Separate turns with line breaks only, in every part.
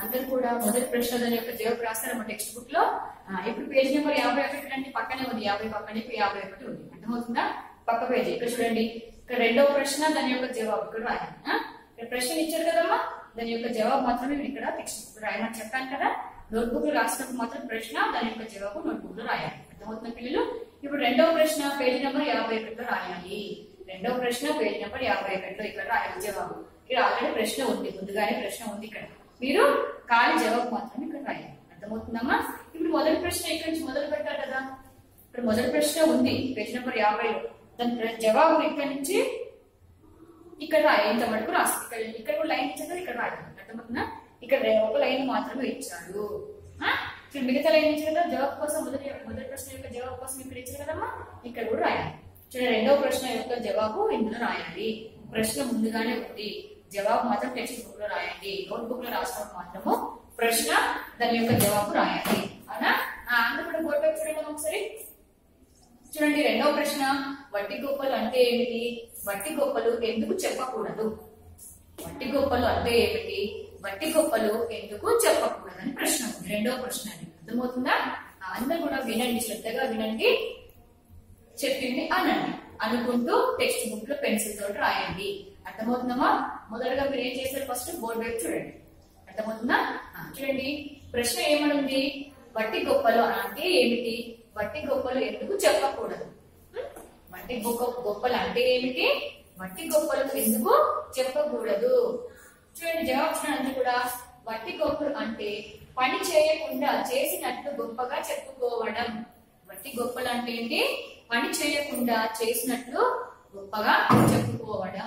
అందరు కూడా మొదటి ప్రశ్న దాని యొక్క జవాబు రాస్తారమ్మా టెక్స్ట్ బుక్ లో ఆ, ఇప్పుడు పేజ్ నెంబర్ యాభై ఒకటి అంటే పక్కనే ఉంది యాభై పక్కనే ఇప్పుడు యాభై ఒకటి ఉంది అర్థమవుతుందా పక్క పేజీ ఇక్కడ చూడండి ఇక్కడ రెండవ ప్రశ్న దాని యొక్క జవాబు ఇక్కడ రాయాలి ఆ? ఇక్కడ ప్రశ్న ఇచ్చారు కదమ్మా దాని యొక్క జవాబు మాత్రమే మీరు ఇక్కడ టెక్స్ట్ బుక్ రాయమని చెప్పాను కదా నోట్బుక్ లో రాసినప్పుడు మాత్రం ప్రశ్న దాని యొక్క జవాబు నోట్బుక్ లో రాయాలి అర్థమవుతున్న పిల్లలు ఇప్పుడు రెండవ ప్రశ్న పేజీ నెంబర్ యాభై ఒకటిలో రాయాలి రెండవ ప్రశ్న పేజీ నెంబర్ యాభై ఒకటిలో ఇక్కడ రాయాలి జవాబు ఇక్కడ ఆల్రెడీ ప్రశ్న ఉంది ముందుగానే ప్రశ్న ఉంది ఇక్కడ మీరు ఖాళీ జవాబు మాత్రం ఇక్కడ రాయాలి అర్థమవుతుందమ్మా ఇప్పుడు మొదటి ప్రశ్న ఇక్కడ నుంచి మొదలు పెట్టాలి కదా ఇప్పుడు మొదటి ప్రశ్న ఉంది పేజ్ నెంబర్ యాభైలో దాని ప్ర- జవాబు ఇక్కడ నుంచి ఇక్కడ రాయి ఇంత మటుకు రాసి ఇక్కడ ఇక్కడ కూడా లైన్ ఇచ్చారు ఇక్కడ రాయాలి అర్థమవుతుందా ఇక్కడ రే- ఒక లైన్ మాత్రమే ఇచ్చాడు ఆ? ఇక్కడ మిగతా లైన్ ఇచ్చారు కదా జవాబు కోసం మొదటి మొదటి ప్రశ్న యొక్క జవాబు కోసం ఇక్కడ ఇచ్చారు కదమ్మా ఇక్కడ కూడా రాయాలి చూడండి రెండవ ప్రశ్న యొక్క జవాబు ఇందులో రాయాలి ప్రశ్న ముందుగానే ఉంది జవాబు మాత్రం టెక్స్ట్ బుక్ లో రాయండి నోట్ బుక్ లో రాసినప్పుడు మాత్రము ప్రశ్న దాని యొక్క జవాబు రాయాలి అవునా ఆ, అందరూ కూడా బోర్డు వైపు చూడండి ఒకసారి చూడండి రెండవ ప్రశ్న వట్టి గొప్పలు అంటే ఏమిటి వట్టి గొప్పలు ఎందుకు చెప్పకూడదు వట్టి గొప్పలు అంటే ఏమిటి వట్టి గొప్పలు ఎందుకు చెప్పకూడదు అని ప్రశ్న ఉంది రెండవ ప్రశ్న అది అర్థమవుతుందా ఆ, అందరూ కూడా వినండి శ్రద్ధగా వినండి చెప్పింది అనండి అనుకుంటూ టెక్స్ట్ బుక్ లో పెన్సిల్ తోటి రాయండి అర్థమవుతుందమ్మా మొదటగా మీరు ఏం చేశారు ఫస్ట్ బోర్డు వైపు చూడండి అర్థమవుతుందా ఆ, చూడండి ప్రశ్న ఏమనుంది వట్టి గొప్పలు అంటే ఏమిటి వట్టి గొప్పలు ఎందుకు చెప్పకూడదు ఉం? వట్టి గొప్ప గొప్పలు అంటే ఏమిటి వట్టి గొప్పలు ఎందుకు చెప్పకూడదు చూడండి జవాబు చూడండి కూడా వట్టి గొప్పలు అంటే పని చేయకుండా చేసినట్లు గొప్పగా చెప్పుకోవడం వట్టి గొప్పలు అంటే ఏంటి పని చేయకుండా చేసినట్లు గొప్పగా చెప్పుకోవడం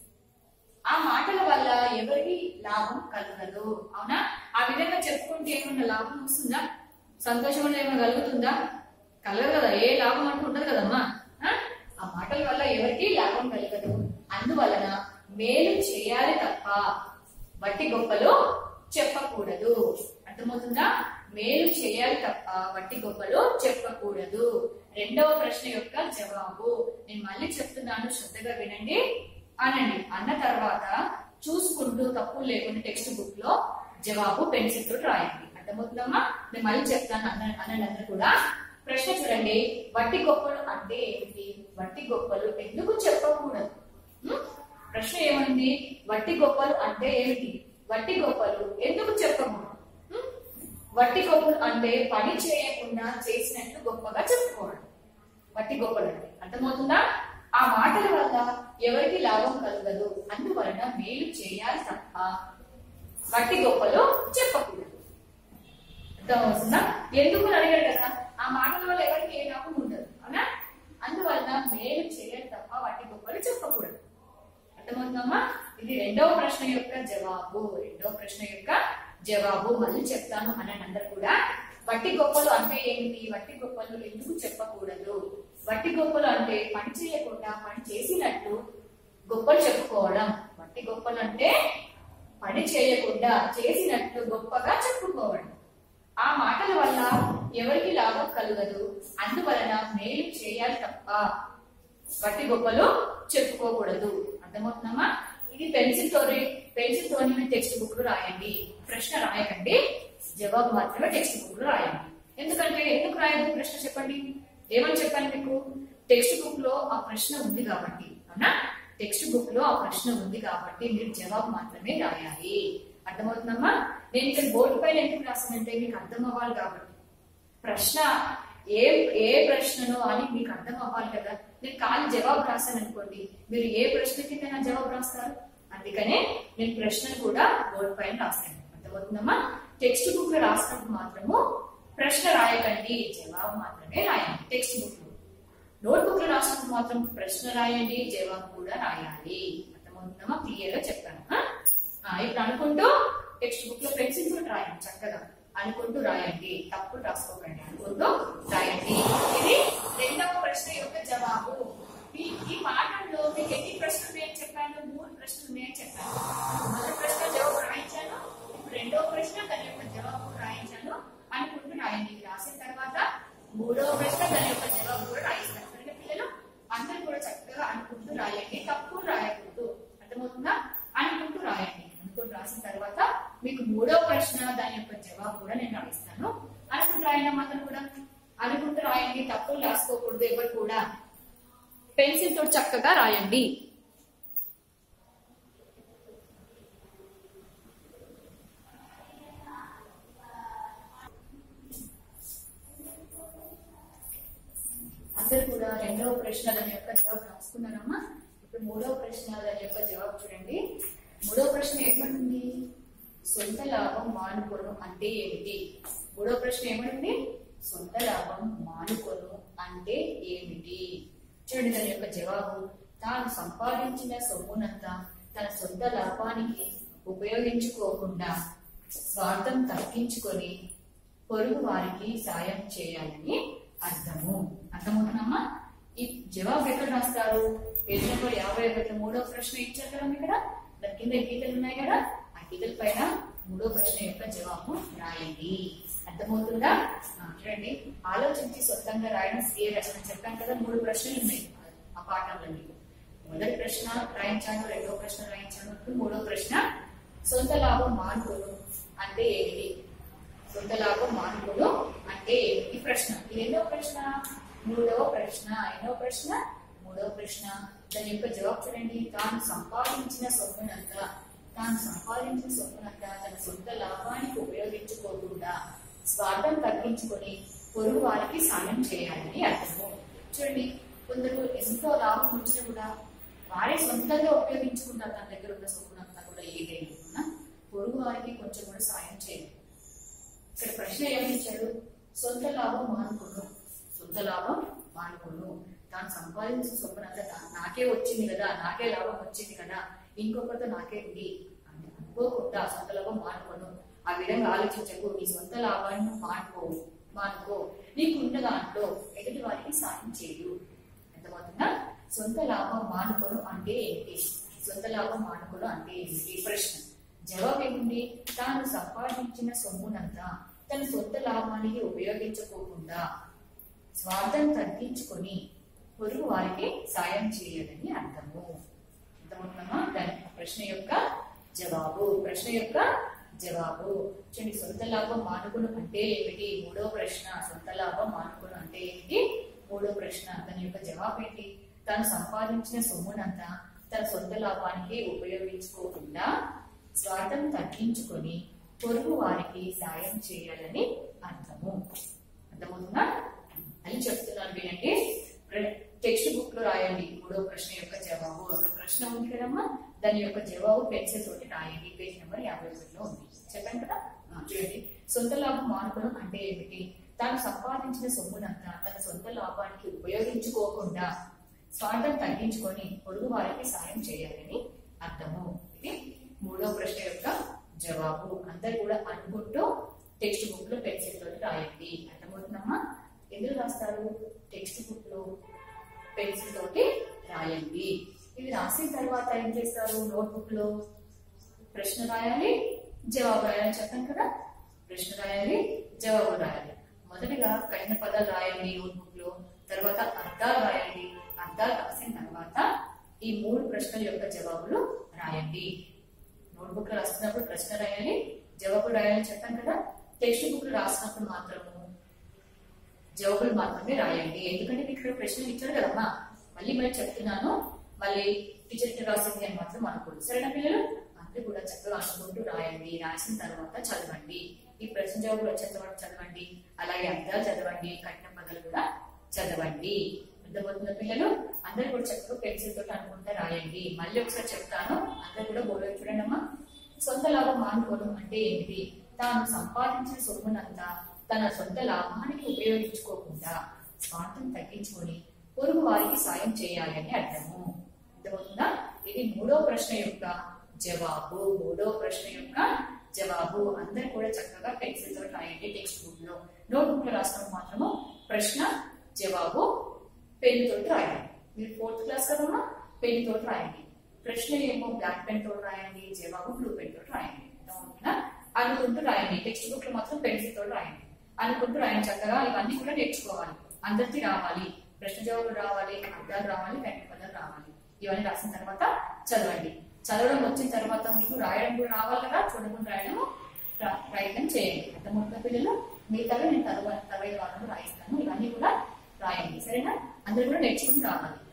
ఆ మాటల వల్ల ఎవరికి లాభం కలగదు అవునా ఆ విధంగా చెప్పుకుంటే ఏమన్నా లాభం వస్తుందా సంతోషం అనేది ఏమైనా కలుగుతుందా కలగదు కదా ఏ లాభం అంటూ ఉండదు కదమ్మా ఆ? ఆ మాటల వల్ల ఎవరికి లాభం కలగదు అందువలన మేలు చేయాలి తప్ప వట్టి గొప్పలు చెప్పకూడదు అర్థమవుతుందా మేలు చేయాలి తప్ప వట్టి గొప్పలు చెప్పకూడదు రెండవ ప్రశ్న యొక్క జవాబు నేను మళ్ళీ చెప్తున్నాను శ్రద్ధగా వినండి అనండి అన్న తర్వాత చూసుకుంటూ తప్పు లేకుండా టెక్స్ట్ బుక్ లో జవాబు పెన్సిల్ తోటి రాయండి అర్థమవుతుందమ్మా నేను మళ్ళీ చెప్తాను అన్న అనండి అందరు కూడా ప్రశ్న చూడండి వట్టి గొప్పలు అంటే ఏమిటి వట్టి గొప్పలు ఎందుకు చెప్పకూడదు ఉం? ప్రశ్న ఏమంది వట్టి గొప్పలు అంటే ఏమిటి వట్టి గొప్పలు ఎందుకు చెప్పకూడదు ఉం? వట్టి గొప్పలు అంటే పని చేయకుండా చేసినట్లు గొప్పగా చెప్పుకోవడం వట్టి గొప్పలు అంటే అర్థమవుతుందా ఆ మాటల వల్ల ఎవరికి లాభం కలగదు అందువలన మేలు చేయాలి తప్ప వట్టి గొప్పలు చెప్పకూడదు అర్థమవుతుందా ఎందుకు అని అడిగాడు కదా ఆ మాటల వల్ల ఎవరికి ఏ లాభం ఉండదు అవునా అందువలన మేలు చేయాలి తప్ప వట్టి గొప్పలు చెప్పకూడదు అర్థమవుతుందమ్మా ఇది రెండవ ప్రశ్న యొక్క జవాబు రెండవ ప్రశ్న యొక్క జవాబు మళ్ళీ చెప్తాను అని అందరు కూడా వట్టి గొప్పలు అంటే ఏమిటి వట్టి గొప్పలు ఎందుకు చెప్పకూడదు వట్టి గొప్పలు అంటే పని చేయకుండా పని చేసినట్టు గొప్పలు చెప్పుకోవడం వట్టి గొప్పలు అంటే పని చేయకుండా చేసినట్లు గొప్పగా చెప్పుకోవడం ఆ మాటల వల్ల ఎవరికి లాభం కలగదు అందువలన మేలు చేయాలి తప్ప వట్టి గొప్పలు చెప్పుకోకూడదు అర్థమవుతుందమ్మా ఇది పెన్సిల్ తోని పెన్సిల్ తోని మీరు టెక్స్ట్ బుక్ లో రాయండి ప్రశ్న రాయకండి జవాబు మాత్రమే టెక్స్ట్ బుక్ లో రాయండి ఎందుకంటే ఎందుకు రాయద్దు ప్రశ్న చెప్పండి ఏమని చెప్పాను మీకు టెక్స్ట్ బుక్ లో ఆ ప్రశ్న ఉంది కాబట్టి అవునా టెక్స్ట్ బుక్ లో ఆ ప్రశ్న ఉంది కాబట్టి మీరు జవాబు మాత్రమే రాయాలి అర్థమవుతుందమ్మా నేను ఇక్కడ బోర్డు పైన ఎందుకు రాసానంటే మీకు అర్థం అవ్వాలి కాబట్టి ప్రశ్న ఏ ఏ ప్రశ్ననో అని మీకు అర్థం అవ్వాలి కదా నేను ఖాళీ జవాబు రాశాను అనుకోండి మీరు ఏ ప్రశ్నకైనా జవాబు రాస్తారు అందుకనే నేను ప్రశ్నను కూడా బోర్డు పైన రాశాను అర్థమవుతుందమ్మా టెక్స్ట్ బుక్ లో రాసినప్పుడు మాత్రము ప్రశ్న రాయకండి జవాబు మాత్రమే రాయండి టెక్స్ట్ బుక్ లో నోట్ బుక్ లో రాసినప్పుడు మాత్రం ప్రశ్న రాయండి జవాబు కూడా రాయాలి అర్థమవుతుందమ్మా క్లియర్ గా చెప్పాను ఆ? ఆ, ఇప్పుడు అనుకుంటూ టెక్స్ట్ బుక్ లో పెన్సిల్ తోటి రాయండి చక్కగా అనుకుంటూ రాయండి తప్పు రాసుకోకండి అనుకుంటూ రాయండి ఇది రెండవ ప్రశ్న యొక్క జవాబు ఈ ఈ పాఠంలో మీకు ఎన్ని ప్రశ్నలు ఉన్నాయని చెప్పాను మూడు ప్రశ్నలు ఉన్నాయని చెప్పాను మొదటి ప్రశ్న జవాబు రాయించాను ఇప్పుడు రెండవ ప్రశ్న దాని యొక్క జవాబు రాయించాను అనుకుంటూ రాయండి ఇది రాసిన తర్వాత మూడవ ప్రశ్న దాని యొక్క జవాబు కూడా రాయిస్తాను సరేనా పిల్లలు అందరూ కూడా చక్కగా అనుకుంటూ రాయండి తప్పు రాయకూడదు అర్థమవుతుందా అనుకుంటూ రాయండి అనుకుంటూ రాసిన తర్వాత మీకు మూడో మూడో ప్రశ్న దాని యొక్క జవాబు కూడా నేను రాయిస్తాను అనుకుంటూ రాయండి అమ్మా అతను కూడా అనుకుంటూ రాయండి తప్పులు రాసుకోకూడదు ఎవరు కూడా పెన్సిల్ తో చక్కగా రాయండి అందరు కూడా రెండవ ప్రశ్న దాని యొక్క జవాబు రాసుకున్నారమ్మా ఇప్పుడు మూడవ ప్రశ్న దాని యొక్క జవాబు చూడండి మూడవ ప్రశ్న ఏమంటుంది సొంత లాభం మానుకొను అంటే ఏమిటి మూడవ ప్రశ్న ఏమంటుంది సొంత లాభం మానుకొను అంటే ఏమిటి చూడండి దాని యొక్క జవాబు తాను సంపాదించిన సొమ్మునంతా తన సొంత లాభానికి ఉపయోగించుకోకుండా స్వార్థం తగ్గించుకొని పొరుగు వారికి సాయం చేయాలని అర్థము అర్థమవుతున్నామా ఈ జవాబు ఎక్కడ రాస్తారు పేజ్ నెంబర్ యాభై ఒకటి మూడో ప్రశ్న ఇచ్చారు కదా ఇక్కడ దాని కింద గీతలు ఉన్నాయి కదా ఆ గీతల పైన మూడో ప్రశ్న యొక్క జవాబు రాయండి అర్థమవుతుందా ఆ, చూడండి ఆలోచించి సొంతంగా రాయడం ఏ రచన చెప్పాను కదా మూడు ప్రశ్నలు ఉన్నాయి ఆ పాఠంలో మీకు మొదటి ప్రశ్న రాయించాను రెండో ప్రశ్న రాయించాను ఇప్పుడు మూడో ప్రశ్న సొంత లాభం మానుకోను అంటే ఏమిటి సొంత లాభం మానుకోడు అంటే ఏమిటి ప్రశ్న ఇది ఎన్నో ప్రశ్న మూడవ ప్రశ్న ఎన్నో ప్రశ్న మూడవ ప్రశ్న దాని యొక్క జవాబు చూడండి తాను సంపాదించిన సొమ్మునంతా తాను సంపాదించిన సొమ్మునంతా తన సొంత లాభానికి ఉపయోగించుకోకుండా స్వార్థం తగ్గించుకొని పొరుగు వారికి సాయం చేయాలని అర్థము చూడండి కొందరు ఎంతో లాభం వచ్చినా కూడా వారే సొంతంగా ఉపయోగించుకుంటారు తన దగ్గర ఉన్న సొమ్మునంతా కూడా ఏదైనా ఉన్నా పొరుగు వారికి కొంచెం కూడా సాయం చేయరు ఇక్కడ ప్రశ్న ఏమి ఇచ్చాడు సొంత లాభం మానుకోను సొంత లాభం మానుకోను తాను సంపాదించిన సొమ్మునంతా తా- నాకే వచ్చింది కదా నాకే లాభం వచ్చింది కదా ఇంకొకరితో నాకే ఉంది అని అనుకోకుండా సొంత లాభం మానుకోను ఆ విధంగా ఆలోచించకు నీ సొంత లాభాన్ని మానుకో మానుకో నీకున్న దాంట్లో ఎదుటి వారికి సాయం చేయు అర్థమవుతుందా సొంత లాభం మానుకోను అంటే ఏంటి సొంత లాభం మానుకోను అంటే ఏంటి ప్రశ్న జవాబు ఏముంది తాను సంపాదించిన సొమ్మునంతా తన సొంత లాభానికి ఉపయోగించుకోకుండా స్వార్థం తగ్గించుకొని పొరుగు వారికి సాయం చేయాలని అర్థము అర్థమవుతుందమ్మా దాని ప్రశ్న యొక్క జవాబు ప్రశ్న యొక్క జవాబు చూడండి సొంత లాభం మానుకును అంటే ఏమిటి మూడో ప్రశ్న సొంత లాభం మానుకును అంటే ఏమిటి మూడో ప్రశ్న దాని యొక్క జవాబు ఏంటి తాను సంపాదించిన సొమ్మునంతా తన సొంత లాభానికి ఉపయోగించుకోకుండా స్వార్థం తగ్గించుకొని పొరుగు వారికి సాయం చేయాలని అర్థము అర్థమవుతుందా అని చెప్తున్నాను వినండి టెక్స్ట్ బుక్ లో రాయండి మూడో ప్రశ్న యొక్క జవాబు అక్కడ ప్రశ్న ఉంది కదమ్మా దాని యొక్క జవాబు పెన్సిల్ తోటి రాయండి పేజ్ నెంబర్ యాభై ఒకటిలో ఉంది చెప్పాను కదా ఆ, చూడండి సొంత లాభం మానుకోవడం అంటే ఏమిటి తాను సంపాదించిన సొమ్మునంతా తన సొంత లాభానికి ఉపయోగించుకోకుండా స్వార్థం తగ్గించుకొని పొరుగు వారికి సాయం చేయాలని అర్థము ఇది మూడో ప్రశ్న యొక్క జవాబు అందరు కూడా అనుకుంటూ టెక్స్ట్ బుక్ లో పెన్సిల్ తోటి రాయండి అర్థమవుతుందమ్మా ఎందుకు రాస్తారు టెక్స్ట్ బుక్ లో పెన్సిల్ తోటి రాయండి ఇది రాసిన తర్వాత ఏం చేస్తారు నోట్ బుక్ లో ప్రశ్న రాయాలి జవాబు రాయాలి చెప్పాను కదా ప్రశ్న రాయాలి జవాబు రాయాలి మొదటిగా కఠిన పదాలు రాయండి నోట్ బుక్ లో తర్వాత అర్థాలు రాయండి అర్థాలు రాసిన తర్వాత ఈ మూడు ప్రశ్నల యొక్క జవాబులు రాయండి నోట్ బుక్ లో రాస్తున్నప్పుడు ప్రశ్న రాయాలి జవాబులు రాయాలని చెప్పాను కదా టెక్స్ట్ బుక్ లో రాసినప్పుడు మాత్రము జవాబులు మాత్రమే రాయండి ఎందుకంటే మీకు ఇక్కడ ప్రశ్నలు ఇచ్చారు కదమ్మా మళ్ళీ మళ్ళీ చెప్తున్నాను మళ్ళీ టీచర్ ఇట్లా రాసింది అని మాత్రం అనుకోండి సరేనా పిల్లలు అందరూ కూడా చక్కగా అనుకుంటూ రాయండి రాసిన తర్వాత చదవండి ఈ ప్రశ్న జవాబులు వచ్చేంత వరకు చదవండి అలాగే అర్థాలు చదవండి కఠిన పదాలు కూడా చదవండి అర్థమవుతున్న పిల్లలు అందరూ కూడా చక్కగా పెన్సిల్ తోటి అనుకుంటా రాయండి మళ్ళీ ఒకసారి చెప్తాను అందరూ కూడా బోర్డు చూడండి అమ్మా సొంత లాభం మానుకోవడం అంటే ఏమిటి తాను సంపాదించిన సొమ్మునంతా తన సొంత లాభానికి ఉపయోగించుకోకుండా స్వార్థం తగ్గించుకొని పొరుగు వారికి సాయం చేయాలని అర్థము అర్థమవుతుందా ఇది మూడో ప్రశ్న యొక్క జవాబు మూడో ప్రశ్న యొక్క జవాబు అందరు కూడా చక్కగా పెన్సిల్ తో రాయండి టెక్స్ట్ బుక్ లో నోట్ బుక్ లో రాసినప్పుడు మాత్రము ప్రశ్న జవాబు పెన్ తోటి రాయండి మీరు ఫోర్త్ క్లాస్ కదమ్మా పెన్ తోటి రాయండి ప్రశ్న ఏమో బ్లాక్ పెన్ తోటి రాయండి జవాబు బ్లూ పెన్ తోటి రాయండి అర్థమవుతుందా? అనుకుంటూ రాయండి టెక్స్ట్ బుక్ లో మాత్రం పెన్సిల్ తోటి రాయండి అనుకుంటూ రాయండి చక్కగా ఇవన్నీ కూడా నేర్చుకోవాలి అందరికీ రావాలి ప్రశ్న జవాబులు రావాలి అర్థాలు రావాలి కఠిన పదాలు రావాలి ఇవన్నీ రాసిన తర్వాత చదవండి చదవడం వచ్చిన తర్వాత మీకు రాయడం కూడా రావాలి కదా చూడకుండా రాయడం ప్ర- ప్రయత్నం చేయండి అర్థమవుతున్న పిల్లలు మిగతావి నేను తర్వాత తర్వాత వారంలో రాయిస్తాను ఇవన్నీ కూడా రాయండి సరేనా అందరూ కూడా నేర్చుకుని రావాలి